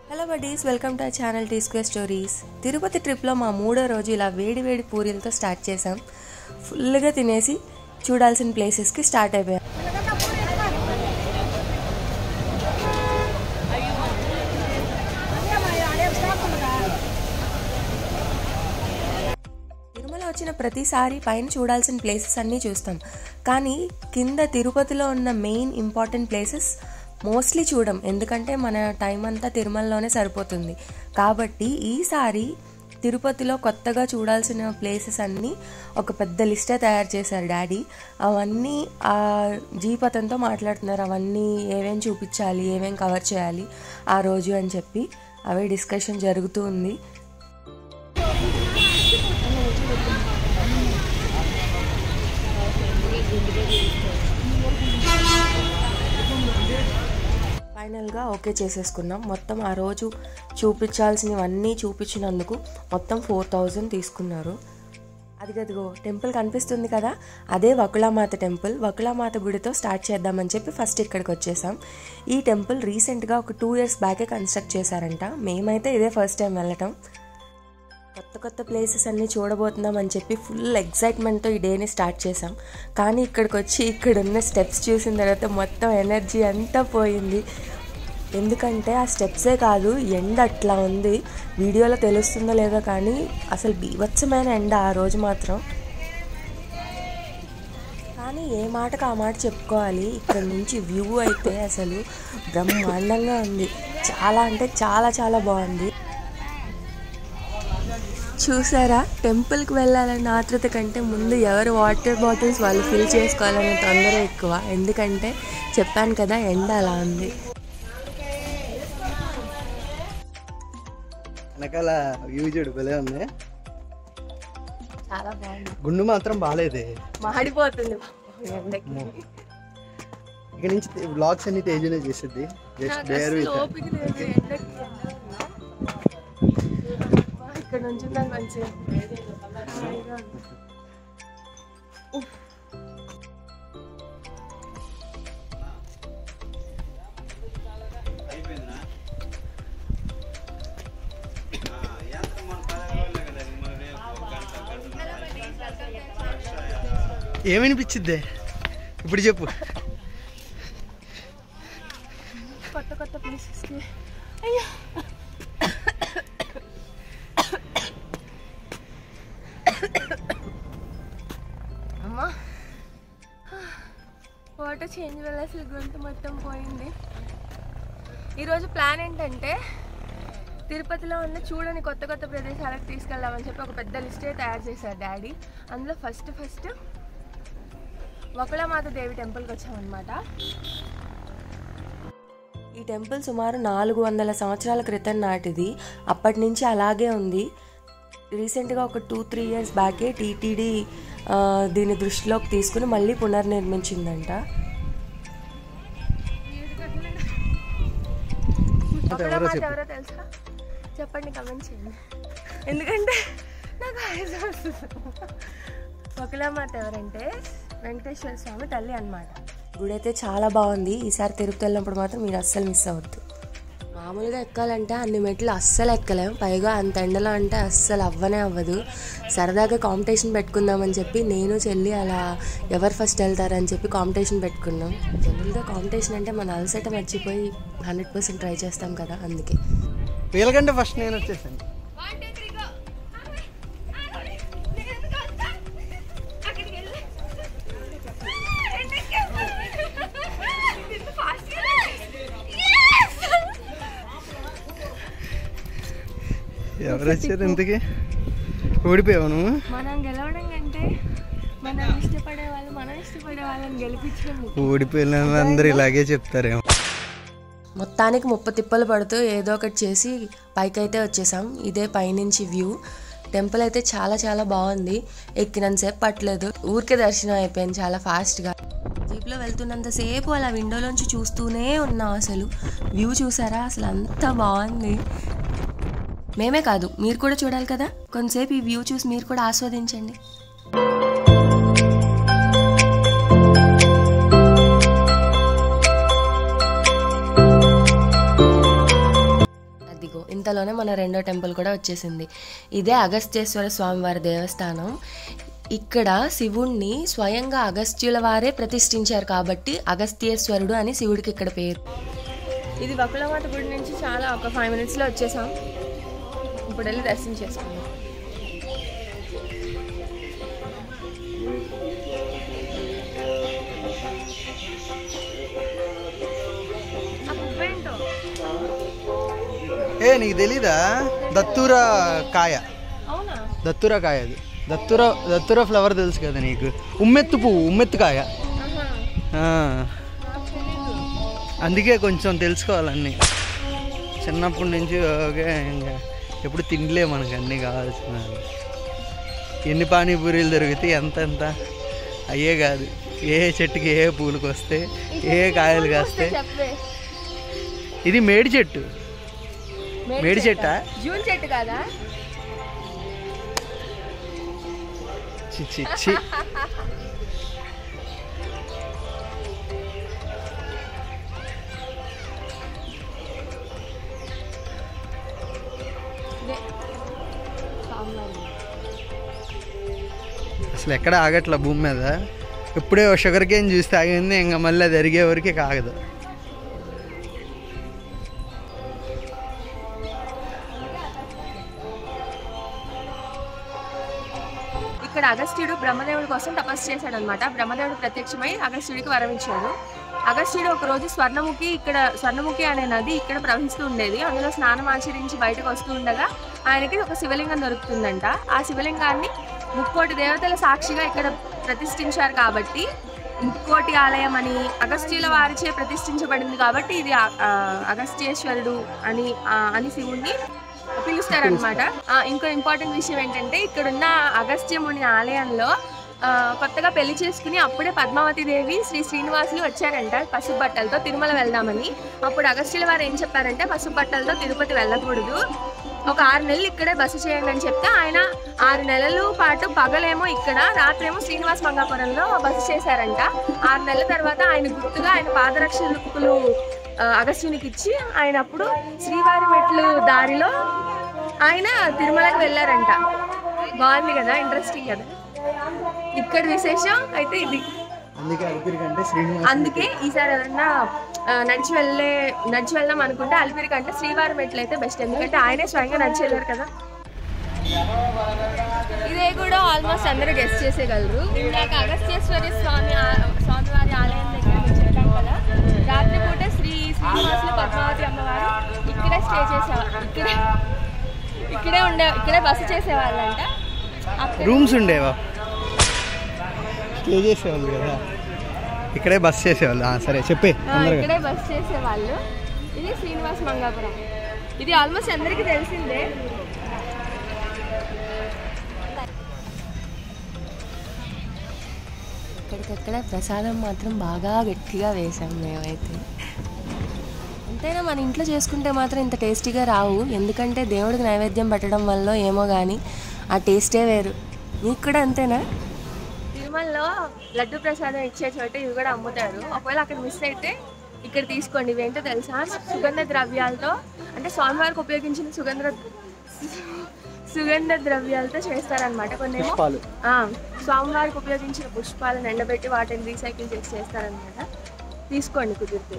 Hello buddies welcome to channel T square stories Tirupati ట్రిప్లో మా మూడో రోజు ఇలా వేడి వేడి పూరీలతో స్టార్ట్ చేసాం ఫుల్గా తినేసి చూడాల్సిన ప్లేసెస్కి స్టార్ట్ అయిపోయాం తిరుమల వచ్చిన ప్రతిసారి పైన చూడాల్సిన ప్లేసెస్ అన్నీ చూస్తాం కానీ కింద తిరుపతిలో ఉన్న మెయిన్ ఇంపార్టెంట్ ప్లేసెస్ మోస్ట్లీ చూడం ఎందుకంటే మన టైం అంతా తిరుమలలోనే సరిపోతుంది కాబట్టి ఈసారి తిరుపతిలో కొత్తగా చూడాల్సిన ప్లేసెస్ అన్నీ ఒక పెద్ద లిస్టే తయారు చేశారు డాడీ అవన్నీ ఆ జీప్ అతనితో మాట్లాడుతున్నారు అవన్నీ ఏమేం చూపించాలి ఏమేం కవర్ చేయాలి ఆ రోజు అని చెప్పి అవే డిస్కషన్ జరుగుతూ ఉంది ఫైనల్గా ఓకే చేసేసుకున్నాం మొత్తం ఆ రోజు చూపించాల్సినవన్నీ చూపించినందుకు మొత్తం ఫోర్ థౌజండ్ తీసుకున్నారు అది గదిగో టెంపుల్ కనిపిస్తుంది కదా అదే వకులామాత టెంపుల్ వకులామాత గుడితో స్టార్ట్ చేద్దామని చెప్పి ఫస్ట్ ఇక్కడికి వచ్చేసాం ఈ టెంపుల్ రీసెంట్గా ఒక టూ ఇయర్స్ బ్యాకే కన్స్ట్రక్ట్ చేశారంట మేమైతే ఇదే ఫస్ట్ టైం వెళ్ళటం కొత్త కొత్త ప్లేసెస్ అన్నీ చూడబోతున్నాం అని చెప్పి ఫుల్ ఎగ్జైట్మెంట్తో ఈ డేని స్టార్ట్ చేసాం కానీ ఇక్కడికి వచ్చి ఇక్కడ ఉన్న స్టెప్స్ చూసిన తర్వాత మొత్తం ఎనర్జీ అంతా పోయింది ఎందుకంటే ఆ స్టెప్సే కాదు ఎండ అట్లా ఉంది వీడియోలో తెలుస్తుందో లేదో కానీ అసలు బీభత్సమైన ఎండ ఆ రోజు మాత్రం కానీ ఏ మాటకు ఆ మాట చెప్పుకోవాలి ఇక్కడ నుంచి వ్యూ అయితే అసలు బ్రహ్మాండంగా ఉంది చాలా అంటే చాలా చాలా బాగుంది చూసారా టెంపుల్కి వెళ్ళాలన్న ఆతృత కంటే ముందు ఎవరు వాటర్ బాటిల్స్ వాళ్ళు ఫిల్ చేసుకోవాలనే తొందర ఎక్కువ ఎందుకంటే చెప్పాను కదా ఎండ అలా ఉంది వెనకాల వ్యూ చూడు భలే ఉంది చాలా బాగుంది గుండు మాత్రం బాగాలేదే మాడిపోతుంది ఎండకి ఇక నుంచి బ్లాగ్స్ అన్ని తేజనే చేసిద్ది జస్ట్ బేర్ విత్ ఓపిక లేదు ఎండకి ఇక్కడ నుంచి మంచిగా హాయిగా ఉంది. ఏమనిపించిద్దే ఇప్పుడు చెప్పు కొత్త కొత్త ప్లేసెస్కి అయ్యో అమ్మా వాటర్ చేంజ్ వల్ల అసలు గొంతు మొత్తం పోయింది ఈరోజు ప్లాన్ ఏంటంటే తిరుపతిలో ఉన్న చూడని కొత్త కొత్త ప్రదేశాలకు తీసుకెళ్దామని చెప్పి ఒక పెద్ద లిస్టే తయారు చేశారు డాడీ అందులో ఫస్ట్ ఫస్ట్ వకుళమాత దేవి టెంపుల్కి వచ్చామన్నమాట ఈ టెంపుల్ సుమారు నాలుగు వందల సంవత్సరాల క్రితం నాటిది అప్పటి నుంచి అలాగే ఉంది రీసెంట్గా ఒక టూ త్రీ ఇయర్స్ బ్యాకే టీటీడీ దీన్ని దృష్టిలోకి తీసుకుని మళ్ళీ పునర్నిర్మించిందంట ఎవరో చెప్పు. ఎవరో తెలుసా చెప్పండి కమెంట్ చేయండి ఎందుకంటే నాకు ఆయాసం వస్తుంది ఒకలామాత ఎవరంటే వెంకటేశ్వర స్వామి తల్లి అన్నమాట గుడి అయితే చాలా బాగుంది ఈసారి తిరుపతి వెళ్ళినప్పుడు మాత్రం మీరు అస్సలు మిస్ అవ్వద్దు మామూలుగా ఎక్కాలంటే అన్ని మెట్లు అస్సలు ఎక్కలేం పైగా అంత ఎండలో అంటే అస్సలు అవ్వనే అవ్వదు సరదాగా కాంపిటీషన్ పెట్టుకుందామని చెప్పి నేను చెల్లి అలా ఎవరు ఫస్ట్ వెళ్తారని చెప్పి కాంపిటీషన్ పెట్టుకున్నాం జనరల్గా కాంపిటీషన్ అంటే మన అలసట మర్చిపోయి హండ్రెడ్ పర్సెంట్ ట్రై చేస్తాం కదా అందుకే వీళ్ళకంటే ఫస్ట్ నేను వచ్చేసాను ఎవరు వచ్చారు ఇంతకి ఓడిపోయావు నువ్వు మనం గెలవడం కంటే మనం ఇష్టపడే వాళ్ళు మనం ఇష్టపడే వాళ్ళని గెలిపించడం ఓడిపోయిన అందరూ ఇలాగే చెప్తారేమో మొత్తానికి ముప్ప తిప్పలు పడుతూ ఏదో ఒకటి చేసి పైకైతే వచ్చేసాం ఇదే పైనుంచి వ్యూ టెంపుల్ అయితే చాలా చాలా బాగుంది ఎక్కినంతసేపు పట్టలేదు ఊరికే దర్శనం అయిపోయింది చాలా ఫాస్ట్గా జీప్లో వెళ్తున్నంతసేపు అలా విండోలోంచి చూస్తూనే ఉన్నాం అసలు వ్యూ చూసారా అసలు అంత బాగుంది మేమే కాదు మీరు కూడా చూడాలి కదా కొంతసేపు ఈ వ్యూ చూసి మీరు కూడా ఆస్వాదించండి ఇదిగో ఇంతలోనే మన రెండో టెంపుల్ కూడా వచ్చేసింది ఇదే అగస్త్యేశ్వర స్వామివారి దేవస్థానం ఇక్కడ శివుణ్ణి స్వయంగా అగస్త్యుల వారే ప్రతిష్ఠించారు కాబట్టి అగస్త్యేశ్వరుడు అని శివుడికి ఇక్కడ పేరు ఇది వకులమాత గుడి నుంచి చాలా ఒక ఫైవ్ మినిట్స్లో వచ్చేసాం ఇప్పుడు వెళ్ళి దర్శనం చేసుకుందాం ఏ నీకు తెలీదా దత్తూర కాయ అవునా దత్తూర కాయ అది దత్తూర దత్తూర ఫ్లవర్ తెలుసు కదా నీకు ఉమ్మెత్తు పువ్వు ఉమ్మెత్తు కాయ ఆ. అందుకే కొంచెం తెలుసుకోవాలన్నీ చిన్నప్పటి నుంచి ఓకే ఇంకా ఎప్పుడు తినలే మనకు అన్నీ కావాల్సిన ఎన్ని పానీపూరీలు దొరికితే ఎంత ఎంత అయ్యే కాదు ఏ చెట్టుకి ఏ పూలకు వస్తే ఏ కాయలు కాస్తే చెప్పే ఇది మేడి చెట్టు మేడి చెట్టా జూన్ చెట్టు కాదా చి చి చి అసలు ఎక్కడ ఆగట్ల భూమి మీద ఇప్పుడే షుగర్ కేన్ చూస్తే ఆగింది ఇంకా మళ్ళీ అది అరిగే వరకు ఆగదు ఇక్కడ అగస్త్యుడు బ్రహ్మదేవుడి కోసం తపస్సు చేశాడు అనమాట బ్రహ్మదేవుడు ప్రత్యక్షమై అగస్త్యుడికి వరమించాడు అగస్త్యుడు ఒక రోజు స్వర్ణముఖి ఇక్కడ స్వర్ణముఖి అనే నది ఇక్కడ ప్రవహిస్తూ ఉండేది అందులో స్నానం ఆచరించి బయటకు వస్తూ ఉండగా ఆయనకి ఒక శివలింగం దొరుకుతుందంట ఆ శివలింగాన్ని ముక్కోటి దేవతల సాక్షిగా ఇక్కడ ప్రతిష్ఠించారు కాబట్టి ముక్కోటి ఆలయం అని అగస్త్యుల వారిచే ప్రతిష్ఠించబడింది కాబట్టి ఇది ఆ- ఆ అగస్త్యేశ్వరుడు అని ఆ, అని శివుణ్ణి పిలుస్తారనమాట ఇంకో ఇంపార్టెంట్ విషయం ఏంటంటే ఇక్కడున్న అగస్త్యముని ఆలయంలో ఆ, కొత్తగా పెళ్లి చేసుకుని అప్పుడే పద్మావతి దేవి శ్రీ శ్రీనివాసులు వచ్చారంట పసుపు బట్టలతో తిరుమల వెళ్దామని అప్పుడు అగస్త్యుల వారు ఏం చెప్పారంటే పసుపు బట్టలతో తిరుపతి వెళ్ళకూడదు ఒక ఆరు నెలలు ఇక్కడే బస చేయండి అని చెప్తే ఆయన ఆరు నెలలు పాటు పగలేమో ఇక్కడ రాత్రేమో శ్రీనివాస్ మంగాపురంలో బస చేశారంట ఆరు నెలల తర్వాత ఆయన గుర్తుగా ఆయన పాదరక్షకులు ఆ, అగస్త్యునికి ఇచ్చి ఆయన అప్పుడు శ్రీవారి మెట్లు దారిలో ఆయన తిరుమలకి వెళ్ళారంట బాగుంది కదా ఇంట్రెస్టింగ్ కదా ఇక్కడ విశేషం అయితే ఇది అందుకే అలిపిరి కంటే శ్రీనివాస్ అందుకే ఈసారి ఎవరన్నా ఆ, నడిచి వెళ్ళే నడిచి వెళ్దాం అనుకుంటే అలిపిరి కంటే శ్రీవారి మెట్లు అయితే బెస్ట్ ఎందుకంటే ఆయనే స్వయంగా నడిచి వెళ్ళారు కదా ఇదే కూడా ఆల్మోస్ట్ అందరూ గెస్ట్ చేసేయగలరు ఇందాక అగస్త్యేశ్వరి స్వామి ఆ- స్వామివారి ఆలయం దగ్గర నుంచి చెప్పాం కదా రాత్రిపూట శ్రీ శ్రీనివాసులు పద్మావతి అమ్మవారు ఇక్కడే స్టే చేసేవారు ఇక్కడే ఇక్కడే ఉండే ఇక్కడే బస చేసేవాళ్ళంట అక్కడ రూమ్స్ ఉండేవా స్టే చేసేవాళ్ళు కదా ఇక్కడే బస్ చేసేవాళ్ళు ఆ, సరే చెప్పే ఆ, తొందరగా ఇక్కడే బస్ చేసేవాళ్ళు ఇది శ్రీనివాస్ మంగాపురం ఇది ఆల్మోస్ట్ అందరికీ తెలిసిందే ఇక్కడికక్కడ ప్రసాదం మాత్రం బాగా గట్టిగా వేసాం మేమైతే ఎంతైనా మన ఇంట్లో చేసుకుంటే మాత్రం ఇంత టేస్టీగా రావు ఎందుకంటే దేవుడికి నైవేద్యం పెట్టడం వల్ల ఏమో కానీ ఆ టేస్టే వేరు మీకు కూడా అంతేనా తిరుమలలో లడ్డు ప్రసాదం ఇచ్చే చోట ఇవి కూడా అమ్ముతారు ఒకవేళ అక్కడ మిస్ అయితే ఇక్కడ తీసుకోండి ఇవేంటో తెలుసా సుగంధ ద్రవ్యాలతో అంటే స్వామివారికి ఉపయోగించిన సుగంధ సుగంధ ద్రవ్యాలతో చేస్తారనమాట కొన్ని ఏమో పుష్పాలు ఆ, స్వామివారికి ఉపయోగించిన పుష్పాలను ఎండబెట్టి వాటిని రీసైకిల్ చేసి చేస్తారనమాట తీసుకోండి కుదిరితే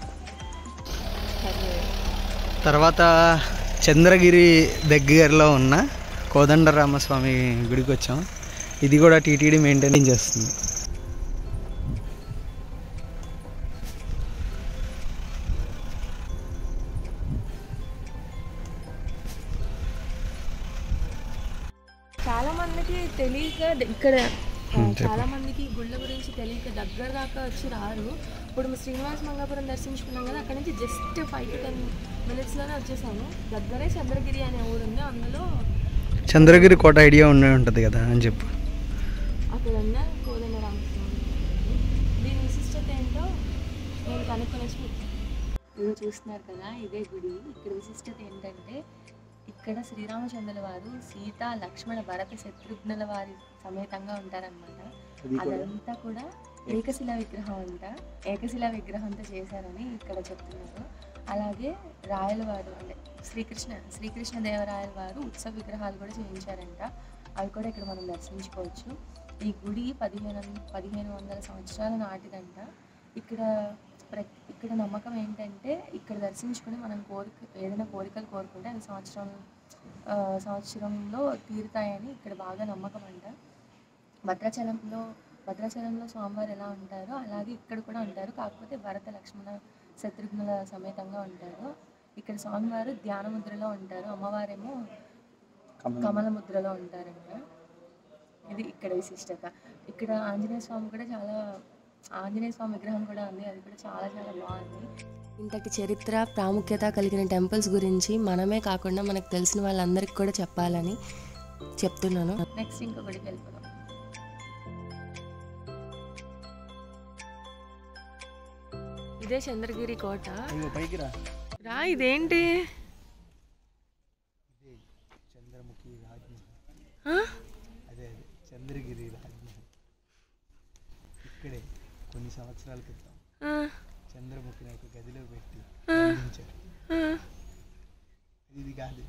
తర్వాత చంద్రగిరి దగ్గరలో ఉన్న కోదండరామస్వామి గుడికి వచ్చాం ఇది కూడా టీటీడీ మెయింటైన్ చేస్తుంది చాలా మందికి తెలియక ద- ఇక్కడ ఆ, చెప్పు. చాలా మందికి గుళ్ళ గురించి తెలియక దగ్గర దాకా వచ్చి రారు ఇప్పుడు శ్రీనివాస మంగాపురం దర్శించుకున్నాం కదా అక్కడ నుంచి జస్ట్ ఫైవ్ టు టెన్ మినిట్స్లోనే వచ్చేసాము దగ్గరే చంద్రగిరి అనే ఊరు ఉంది అందులో చంద్రగిరి కోట ఐడియా ఉండే ఉంటుంది కదా అని చెప్పు అక్కడ ఉన్న కోదండ రామస్వామి దీని విశిష్టత ఏంటో నేను కనుక్కొని ఇది చూస్తున్నారు కదా ఇదే గుడి ఇక్కడ విశిష్టత ఏంటంటే ఇక్కడ శ్రీరామచంద్రుల వారు సీత లక్ష్మణ భరత శత్రుఘ్నుల వారి సమేతంగా ఉంటారనమాట అదంతా కూడా ఏకశిలా విగ్రహం అంట ఏకశిలా విగ్రహంతో చేశారని ఇక్కడ చెప్తున్నారు అలాగే రాయలవారు అంటే శ్రీకృష్ణ శ్రీకృష్ణ దేవరాయల వారు ఉత్సవ విగ్రహాలు కూడా చేయించారంట అవి కూడా ఇక్కడ మనం దర్శించుకోవచ్చు ఈ గుడి పదిహేను వం- పదిహేను వందల సంవత్సరాల నాటిదంట ఇక్కడ ప్ర- ఇక్కడ నమ్మకం ఏంటంటే ఇక్కడ దర్శించుకుని మనం కోరిక ఏదైనా కోరికలు కోరుకుంటే అది సంవత్సరం ఆ, సంవత్సరంలో తీరుతాయని ఇక్కడ బాగా నమ్మకం అంట భద్రాచలంలో భద్రాచలంలో స్వామివారు ఎలా ఉంటారో అలాగే ఇక్కడ కూడా ఉంటారు కాకపోతే భరత లక్ష్మణ శత్రుఘ్నుల సమేతంగా ఉంటారు ఇక్కడ స్వామివారు ధ్యాన ముద్రలో ఉంటారు అమ్మవారేమో కమల ముద్రలో ఉంటారంట ఇది ఇక్కడ విశిష్టత ఇక్కడ ఆంజనేయ స్వామి కూడా చాలా ఆంజనేయ స్వామి విగ్రహం కూడా ఉంది అది కూడా చాలా చాలా బాగుంది ఇంతటి చరిత్ర ప్రాముఖ్యత కలిగిన టెంపుల్స్ గురించి మనమే కాకుండా మనకు తెలిసిన వాళ్ళందరికీ కూడా చెప్పాలని చెప్తున్నాను నెక్స్ట్ ఇంకొకటికి వెళ్ళిపోదాం ఇదే చంద్రగిరి కోట ఇంకో పైకి రా రా ఇదేంటి చంద్రముఖి రాజ్మహల్ ఆ? అదే అదే చంద్రగిరి రాజ్మహల్ ఇక్కడే కొన్ని సంవత్సరాల క్రితం ఆ, చంద్రముఖిని ఒక గదిలో పెట్టి ఆ. బంధించారు ఆ. ఇది కాదు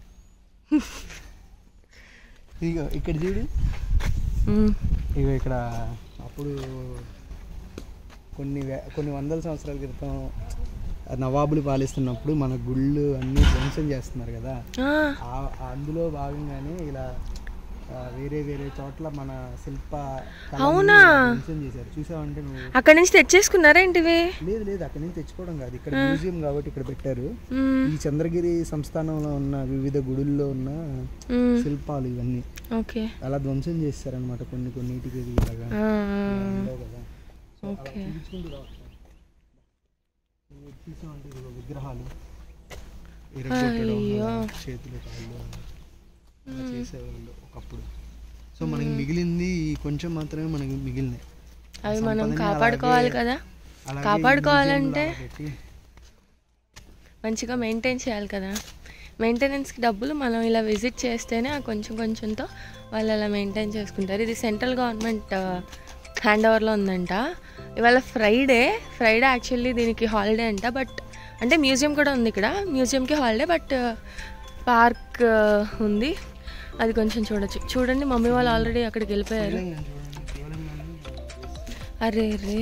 ఇదిగో ఇక్కడ చూడు ఉమ్, ఇగో ఇక్కడ అప్పుడు కొన్ని వే- కొన్ని వందల సంవత్సరాల క్రితం ఆ నవాబులు పాలిస్తున్నప్పుడు మన గుళ్ళు అన్నీ ధ్వంసం చేస్తున్నారు కదా ఆ, ఆ- ఆ అందులో భాగంగానే ఇలా ఆ, వేరే వేరే చోట్ల మన శిల్ప కళని అవునా? ధ్వంసం చేశారు చూసావంటే నువ్వు అక్కడి నుంచి తెచ్చేసుకున్నారా ఏంటివి లేదు లేదు అక్కడి నుంచి తెచ్చుకోవడం కాదు ఇక్కడ మ్యూజియం కాబట్టి ఇక్కడ పెట్టారు ఉమ్, ఈ చంద్రగిరి సంస్థానంలో ఉన్న వివిధ గుడుల్లో ఉన్న ఉమ్, శిల్పాలు ఇవన్నీ ఓకే అలా ధ్వంసం చేస్తారనమాట కొన్ని కొన్నిటికి ఇలాగా ఆ, ఉండవు కదా సో అలా ఓకే. చూపించుకుంటూ రావచ్చు నువ్వు చూసావంటే ఇదిగో విగ్రహాలు ఇరగొట్టడం అయ్యో. అలా చేతులు కాళ్ళు అలా చేసేవాళ్ళు ఒకప్పుడు సో మనకి మిగిలింది ఈ కొంచెం మాత్రమే మనకి మిగిలినాయి ఆ అవి మనం సంపదని కాపాడుకోవాలి అలాగే- కదా అలాగే ఈ కాపాడుకోవాలంటే మ్యూజియంలో అలా పెట్టి మంచిగా మెయింటైన్ చేయాలి కదా మెయింటెనెన్స్కి డబ్బులు మనం ఇలా విజిట్ చేస్తేనే ఆ కొంచెం కొంచెంతో వాళ్ళు అలా మెయింటైన్ చేసుకుంటారు ఇది సెంట్రల్ గవర్నమెంట్ హ్యాండ్ ఓవర్లో ఉందంట ఇవాళ ఫ్రైడే ఫ్రైడే యాక్చువల్లీ దీనికి హాలిడే అంట బట్ అంటే మ్యూజియం కూడా ఉంది ఇక్కడ మ్యూజియంకి హాలిడే బట్ పార్క్ ఉంది అది కొంచెం చూడొచ్చు చూడండి మమ్మీ వాళ్ళు ఆల్రెడీ అక్కడికి వెళ్ళిపోయారు తెలంగాణ చూడండి తెలంగాణ అరే రే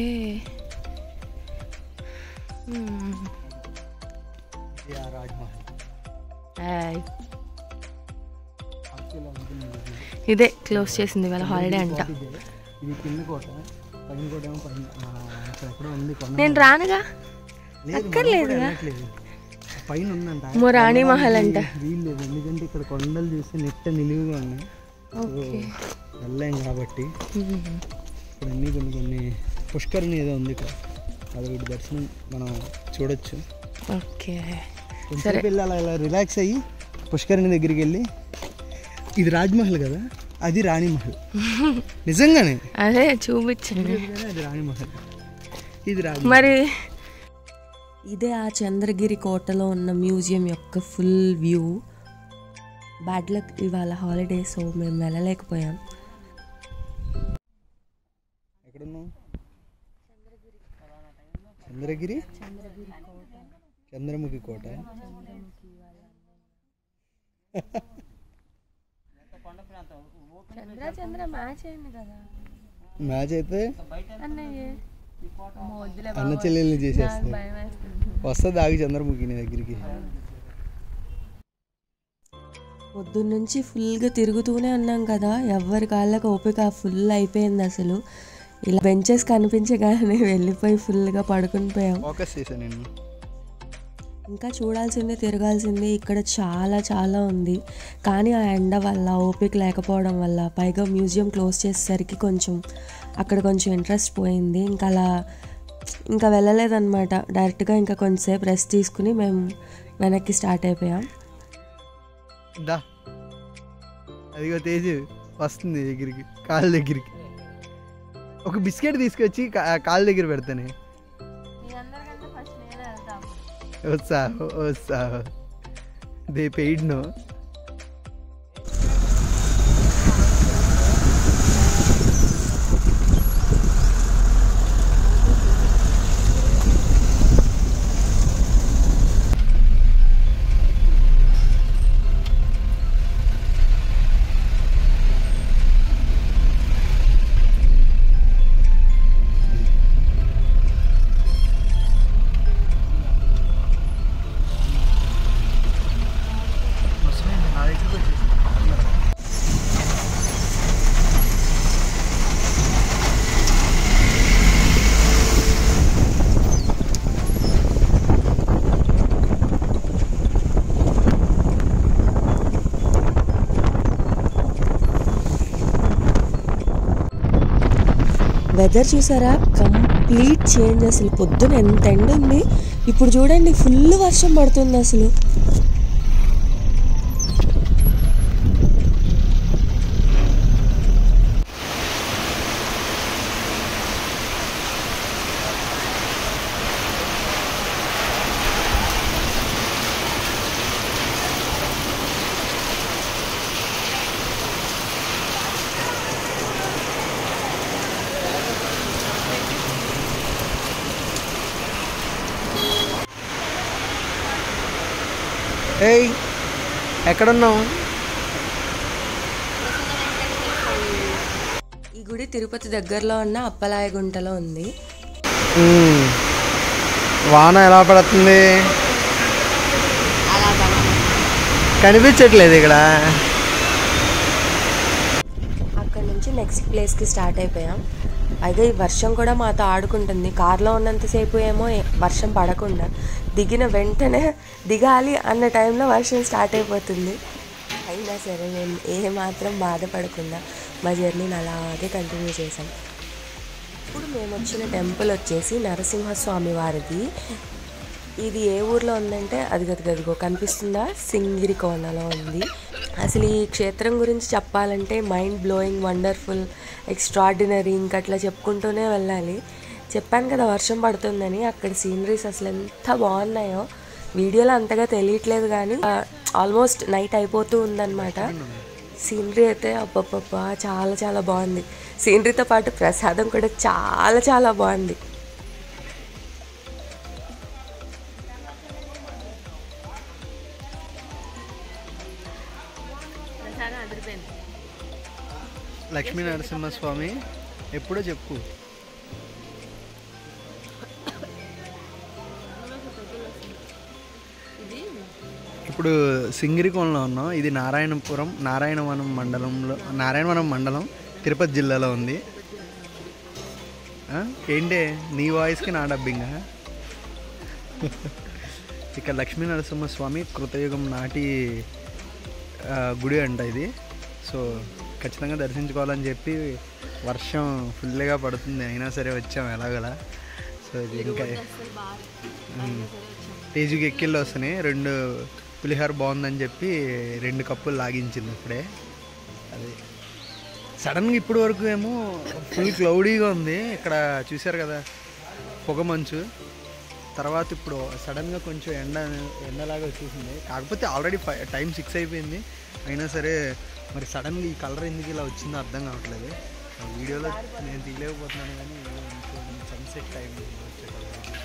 హ్మ్. ఇది ఆ రాజ్మహల్ ఆయ్. యాక్చువల్గా ఉంటుంది మ్యూజియం. ఇదే క్లోజ్ చేసింది వాళ్ళ హాలిడే అంట కోట ఇదే. ఇది కింద కోట పైన కోట ఏమో పైన ఆ, అక్కడ ఎక్కడో ఉంది కొండ నేను రానుగా లేదు, మనం అక్కర్లేదుగా. కూడా వెళ్ళట్లేదు. పైన ఉందంట మో రాణి మహల్ అంట. వీలు లేదు ఎందుకంటే ఇక్కడ కొండలు చూస్తే నెట్ట నిలువుగా ఉన్నాయి సో ఓకే వెళ్ళాం కాబట్టి మ్మ్. ఇక్కడ అన్ని కొన్ని కొన్ని పుష్కరిణి ఏదో ఉంది ఇక్కడ అదొకటి దర్శనం మనం చూడొచ్చు ఓకే కొంచెం వెళ్ళి అలా ఇలా రిలాక్స్ అయ్యి పుష్కరిణి దగ్గరికి వెళ్ళి ఇది రాజ్మహల్ కదా అది రాణిమహల్ నిజంగానే అదే చూపించండి కదా, అది రాణిమహల్ ఇది రాజ మరి ఇదే ఆ చంద్రగిరి కోటలో ఉన్న మ్యూజియం యొక్క ఫుల్ వ్యూ బ్యాడ్ లక్ ఇవాళ హాలిడే సో మేము వెళ్ళలేకపోయాం ఎక్కడున్నావు చంద్రగిరి చంద్రముఖి కోట చంద్ర చంద్ర మ్యాచ్ అయింది కదా మ్యాచ్ అయితే అన్నయ్య అన్న చెల్లెల్ని చేసేస్తుంది వస్తుంది ఆగి చంద్రముఖి నీ దగ్గరికి పొద్దున్నుంచి ఫుల్గా తిరుగుతూనే ఉన్నాం కదా ఎవరి కాళ్ళకి ఓపిక ఫుల్ అయిపోయింది అసలు ఇలా బెంచెస్ కనిపించగానే వెళ్ళిపోయి ఫుల్గా పడుకుని పోయాం ఫోకస్ చేశాను నేను ఇంకా చూడాల్సింది తిరగాల్సింది ఇక్కడ చాలా చాలా ఉంది కానీ ఆ ఎండ వల్ల ఓపిక లేకపోవడం వల్ల పైగా మ్యూజియం క్లోజ్ చేసేసరికి కొంచెం అక్కడ కొంచెం ఇంట్రెస్ట్ పోయింది ఇంకా అలా ఇంకా వెళ్ళలేదన్నమాట డైరెక్ట్గా ఇంకా కొంచెంసేపు రెస్ట్ తీసుకుని మేము వెనక్కి స్టార్ట్ అయిపోయాం దా అదిగో తేజు వస్తుంది దగ్గరికి కాళ్ళ దగ్గరికి ఒక బిస్కెట్ తీసుకొచ్చి కా- కాళ్ళ దగ్గర పెడతానే వస్తా వస్తా దే పెయిడ్ నో వెదర్ చూసారా కంప్లీట్ చేంజ్ అసలు పొద్దున ఎంత ఎండ ఉంది ఇప్పుడు చూడండి ఫుల్ వర్షం పడుతుంది అసలు ఏయ్ ఎక్కడున్నావు ఈ గుడి తిరుపతి దగ్గరలో ఉన్న అప్పలాయగుంటలో ఉంది మ్మ్. వాన ఎలా పడుతుంది కనిపించట్లేదు ఇక్కడ అక్కడ నుంచి నెక్స్ట్ ప్లేస్కి స్టార్ట్ అయిపోయాం అయితే ఈ వర్షం కూడా మాతో ఆడుకుంటుంది కార్లో ఉన్నంతసేపు ఏమో ఏ- వర్షం పడకుండా దిగిన వెంటనే దిగాలి అన్న టైంలో వర్షం స్టార్ట్ అయిపోతుంది అయినా సరే మేము ఏ మాత్రం బాధపడకుండా మా జర్నీని అలాగే కంటిన్యూ చేసాం ఇప్పుడు మేము వచ్చిన టెంపుల్ వచ్చేసి నరసింహస్వామి వారిది ఇది ఏ ఊర్లో ఉందంటే అది గది గదిగో కనిపిస్తుందా సింగిరి కోనలో ఉంది అసలు ఈ క్షేత్రం గురించి చెప్పాలంటే మైండ్ బ్లోయింగ్ వండర్ఫుల్ ఎక్స్ట్రాడినరీ ఇంకా అట్లా చెప్పుకుంటూనే వెళ్ళాలి చెప్పాను కదా వర్షం పడుతుందని అక్కడ సీనరీస్ అసలు ఎంత బాగున్నాయో వీడియోలో అంతగా తెలియట్లేదు కానీ ఆల్మోస్ట్ నైట్ అయిపోతూ ఉందన్నమాట సీనరీ అయితే అబ్బబ్బబ్బ చాలా చాలా బాగుంది సీనరీతో పాటు ప్రసాదం కూడా చాలా చాలా బాగుంది లక్ష్మీ నరసింహస్వామి ఎప్పుడో చెప్పు ఇప్పుడు సింగిరికోణలో ఉన్నాం ఇది నారాయణపురం నారాయణవనం మండలంలో నారాయణవనం మండలం తిరుపతి జిల్లాలో ఉంది ఆ? ఏంటి నీ వాయిస్కి నా డబ్బింగా ఇక లక్ష్మీ నరసింహస్వామి కృతయుగం నాటి ఆ, గుడి అంట ఇది సో ఖచ్చితంగా దర్శించుకోవాలని చెప్పి వర్షం ఫుల్గా పడుతుంది అయినా సరే వచ్చాం ఎలాగలా సో ఇది ఇంకా ఉమ్. తేజుకి ఎక్కిళ్ళు వస్తున్నాయి రెండు పులిహోర బాగుందని చెప్పి రెండు కప్పులు లాగించింది ఇప్పుడే అది సడన్గా ఇప్పుడు వరకు ఏమో ఫుల్ క్లౌడీగా ఉంది ఇక్కడ చూశారు కదా పొగ మంచు తర్వాత ఇప్పుడు సడన్గా కొంచెం ఎండ ఎండలాగా వచ్చేసింది కాకపోతే ఆల్రెడీ ఫైవ్ టైం సిక్స్ అయిపోయింది అయినా సరే మరి సడన్గా ఈ కలర్ ఎందుకు ఇలా వచ్చిందో అర్థం కావట్లేదు ఆ వీడియోలో నేను తీయలేకపోతున్నాను కానీ సన్సెట్ టైం వచ్చేటప్పుడు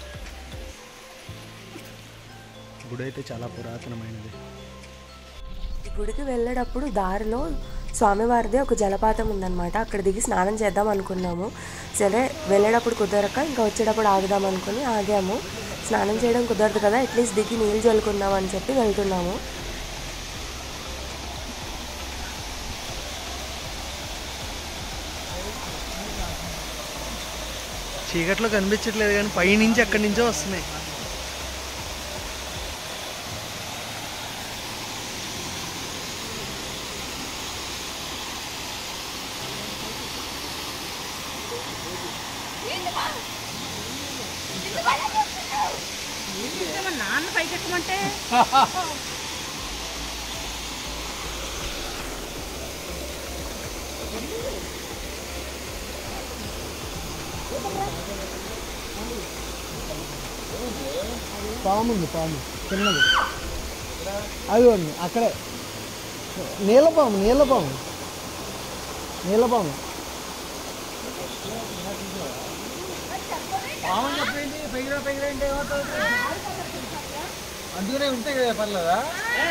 గుడి అయితే చాలా పురాతనమైనది ఈ గుడికి వెళ్ళేటప్పుడు దారిలో స్వామివారిది ఒక జలపాతం ఉందన్నమాట అక్కడ దిగి స్నానం చేద్దాం అనుకున్నాము సరే వెళ్ళేటప్పుడు కుదరక ఇంకా వచ్చేటప్పుడు ఆగుదాం అనుకుని ఆగాము స్నానం చేయడం కుదరదు కదా అట్లీస్ట్ దిగి నీళ్ళు చల్లుకుందాం అని చెప్పి వెళ్తున్నాము చీకట్లో కనిపించట్లేదు కానీ పైనుంచి ఎక్కడి నుంచో వస్తున్నాయి నాన్న పైకి ఎక్కమంటే పాము ఉంది పాము చిన్నది అది ఉంది అక్కడే నీళ్ళ పాము నీళ్ళ పాము నీళ్ళ పాము అందుకనే ఉంటే కదా పర్లేదా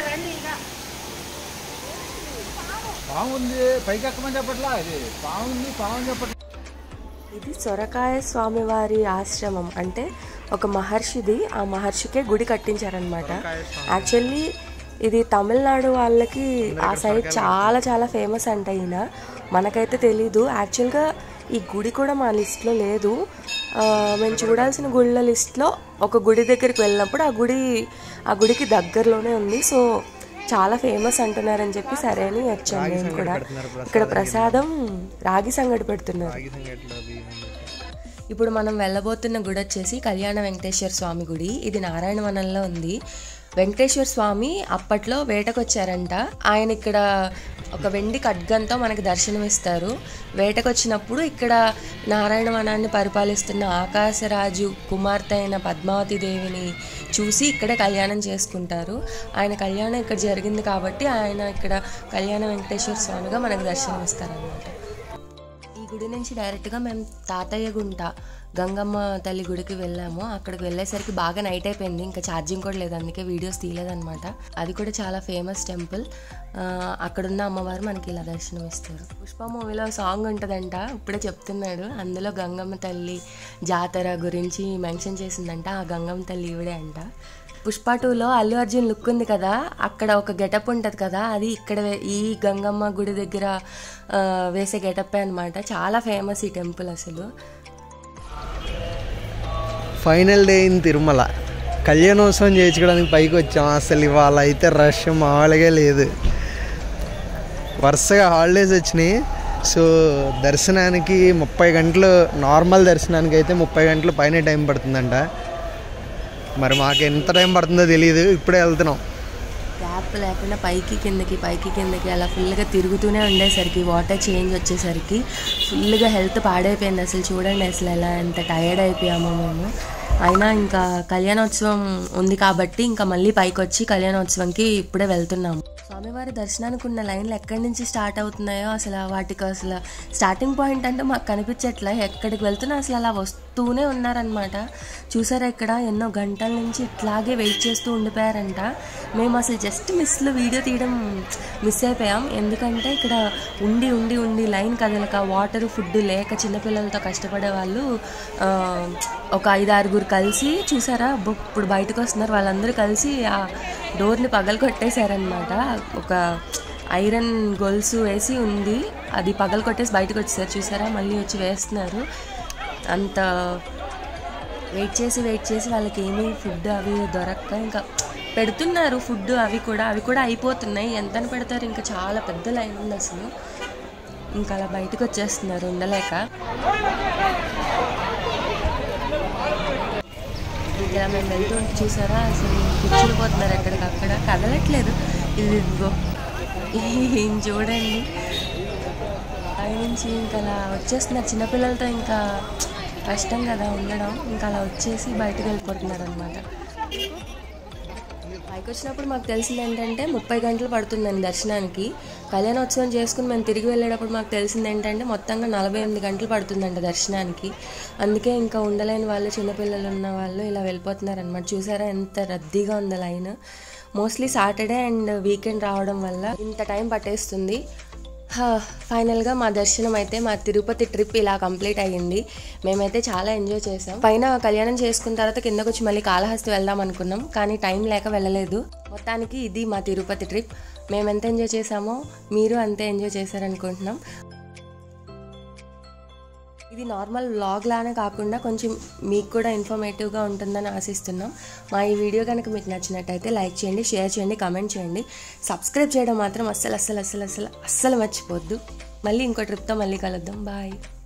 పాము ఉంది పైకి ఎక్కమని చెప్పట్లా ఇది పాము ఉంది పాము అని చెప్పట్లా ఇది సొరకాయ స్వామివారి ఆశ్రమం అంటే ఒక మహర్షిది ఆ మహర్షికే గుడి కట్టించారనమాట యాక్చువల్లీ ఇది తమిళనాడు వాళ్ళకి ఆ సైడ్ చాలా చాలా ఫేమస్ అంట ఈయన మనకైతే తెలీదు యాక్చువల్గా ఈ గుడి కూడా మా లిస్ట్లో లేదు ఆ, మేము చూడాల్సిన గుళ్ళ లిస్ట్లో ఒక గుడి దగ్గరికి వెళ్ళినప్పుడు ఆ గుడి ఆ గుడికి దగ్గరలోనే ఉంది సో చాలా ఫేమస్ అంటున్నారని చెప్పి సరే అని వచ్చాం రాగి మేము సంగటి కూడా పెడుతున్నారు ప్రసాదం ఇక్కడ ప్రసాదం రాగి సంగటి పెడుతున్నారు రాగి సంగట్లో బియ్యం పెట్టి. ఇప్పుడు మనం వెళ్ళబోతున్న గుడి వచ్చేసి కళ్యాణ వెంకటేశ్వర స్వామి గుడి ఇది నారాయణవనంలో ఉంది వెంకటేశ్వర స్వామి అప్పట్లో వేటకొచ్చారంట ఆయన ఇక్కడ ఒక వెండి ఖడ్గంతో మనకి దర్శనమిస్తారు వేటకొచ్చినప్పుడు ఇక్కడ నారాయణవనాన్ని పరిపాలిస్తున్న ఆకాశరాజు కుమార్తె అయిన పద్మావతి దేవిని చూసి ఇక్కడ కళ్యాణం చేసుకుంటారు ఆయన కళ్యాణం ఇక్కడ జరిగింది కాబట్టి ఆయన ఇక్కడ కళ్యాణ వెంకటేశ్వర స్వామిగా మనకు దర్శనమిస్తారనమాట ఈ గుడి నుంచి డైరెక్ట్గా మేము తాతయ్య గుంట గంగమ్మ తల్లి గుడికి వెళ్ళాము అక్కడికి వెళ్ళేసరికి బాగా నైట్ అయిపోయింది ఇంకా ఛార్జింగ్ కూడా లేదు అందుకే వీడియోస్ తీయలేదన్నమాట అది కూడా చాలా ఫేమస్ టెంపుల్ ఆ, అక్కడున్న అమ్మవారు మనకి ఇలా దర్శనం ఇస్తారు పుష్ప మూవీలో సాంగ్ ఉంటుందంట ఇప్పుడే చెప్తున్నాడు అందులో గంగమ్మ తల్లి జాతర గురించి మెన్షన్ చేసిందంట ఆ గంగమ్మ తల్లి ఈవిడే అంట పుష్ప టూలో అల్లు అర్జున్ లుక్ ఉంది కదా అక్కడ ఒక గెటప్ ఉంటుంది కదా అది ఇక్కడ వే- ఈ గంగమ్మ గుడి దగ్గర ఆ, వేసే గెటప్పే అనమాట చాలా ఫేమస్ ఈ టెంపుల్ అసలు ఫైనల్ డే ఇన్ తిరుమల కళ్యాణోత్సవం చేయించుకోవడానికి పైకి వచ్చాం అసలు ఇవాళ అయితే రష్ మామూలుగా లేదు వరుసగా హాలిడేస్ వచ్చినాయి సో దర్శనానికి ముప్పై గంటలు నార్మల్ దర్శనానికి అయితే ముప్పై గంటలు పైన టైం పడుతుందంట మరి మాకు ఎంత టైం పడుతుందో తెలియదు ఇప్పుడే వెళ్తున్నాం గ్యాప్ లేకుండా పైకి కిందకి పైకి కిందకి అలా ఫుల్గా తిరుగుతూనే ఉండేసరికి వాటర్ చేంజ్ వచ్చేసరికి ఫుల్గా హెల్త్ పాడైపోయింది అసలు చూడండి అసలు ఎలా ఎంత టైర్డ్ అయిపోయామో మేము అయినా ఇంకా కళ్యాణోత్సవం ఉంది కాబట్టి ఇంకా మళ్ళీ పైకి వచ్చి కళ్యాణోత్సవంకి ఇప్పుడే వెళ్తున్నాము స్వామివారి దర్శనానికి ఉన్న లైన్లు ఎక్కడి నుంచి స్టార్ట్ అవుతున్నాయో అసలు వాటికి అసలు స్టార్టింగ్ పాయింట్ అంటే మాకు కనిపించట్లే ఎక్కడికి వెళ్తున్నా అసలు అలా వస్తూనే ఉన్నారనమాట చూసారా ఇక్కడ ఎన్నో గంటల నుంచి ఇట్లాగే వెయిట్ చేస్తూ ఉండిపోయారంట మేము అసలు జస్ట్ మిస్లో వీడియో తీయడం మిస్ అయిపోయాం ఎందుకంటే ఇక్కడ ఉండి ఉండి ఉండి లైన్ కదలక వాటర్ ఫుడ్ లేక చిన్నపిల్లలతో కష్టపడే వాళ్ళు ఆ, ఒక ఐదు ఆరుగురు కలిసి చూసారా బొ- ఇప్పుడు బయటకు వస్తున్నారు వాళ్ళందరూ కలిసి ఆ డోర్ని పగలు కొట్టేశారనమాట ఒక ఐరన్ గొలుసు వేసి ఉంది అది పగలు కొట్టేసి బయటకు వచ్చేసారు చూసారా మళ్ళీ వచ్చి వేస్తున్నారు అంత వెయిట్ చేసి వెయిట్ చేసి వాళ్ళకి ఏమీ ఫుడ్ అవి దొరక్క ఇంకా పెడుతున్నారు ఫుడ్ అవి కూడా అవి కూడా అయిపోతున్నాయి ఎంతని పెడతారు ఇంకా చాలా పెద్ద లైన్ ఉంది అసలు ఇంకా అలా బయటకు వచ్చేస్తున్నారు ఉండలేక ఇంకా మేము వెళ్తుంటే చూసారా అసలు కూర్చునిపోతున్నారు ఎక్కడికక్కడ కదలట్లేదు ఇది ఇదిగో ఈయన చూడండి పైనుంచి ఇంకా అలా వచ్చేస్తున్నారు చిన్నపిల్లలతో ఇంకా కష్టం కదా ఉండడం ఇంకా అలా వచ్చేసి బయటకు వెళ్ళిపోతున్నారు అనమాట పైకి వచ్చినప్పుడు మాకు తెలిసింది ఏంటంటే ముప్పై గంటలు పడుతుందండి దర్శనానికి కళ్యాణోత్సవం చేసుకుని మేము తిరిగి వెళ్ళేటప్పుడు మాకు తెలిసింది ఏంటంటే మొత్తంగా నలభై ఎనిమిది గంటలు పడుతుందంట దర్శనానికి అందుకే ఇంకా ఉండలేని వాళ్ళు చిన్నపిల్లలు ఉన్న వాళ్ళు ఇలా వెళ్ళిపోతున్నారు అనమాట చూసారా ఎంత రద్దీగా ఉంది line mostly Saturday and weekend రావడం వల్ల ఇంత టైం పట్టేస్తుంది హా, ఫైనల్గా మా దర్శనం అయితే మా తిరుపతి ట్రిప్ ఇలా కంప్లీట్ అయ్యింది మేమైతే చాలా ఎంజాయ్ చేసాం పైన కళ్యాణం చేసుకున్న తర్వాత కిందకు వచ్చి మళ్ళీ కాళహస్తి వెళ్దాం అనుకున్నాం కానీ టైం లేక వెళ్ళలేదు మొత్తానికి ఇది మా తిరుపతి ట్రిప్ మేము ఎంత ఎంజాయ్ చేసామో మీరు అంతే ఎంజాయ్ చేశారనుకుంటున్నాం ఇది నార్మల్ వ్లాగ్ లానే కాకుండా కొంచెం మీకు కూడా ఇన్ఫర్మేటివ్గా ఉంటుందని ఆశిస్తున్నాం మా ఈ వీడియో కనుక మీకు నచ్చినట్టయితే లైక్ చేయండి షేర్ చేయండి కమెంట్ చేయండి సబ్స్క్రైబ్ చేయడం మాత్రం అస్సలు అస్సలు అస్సలు అస్సలు అస్సలు మర్చిపోద్దు మళ్ళీ ఇంకో ట్రిప్తో మళ్ళీ కలుద్దాం బాయ్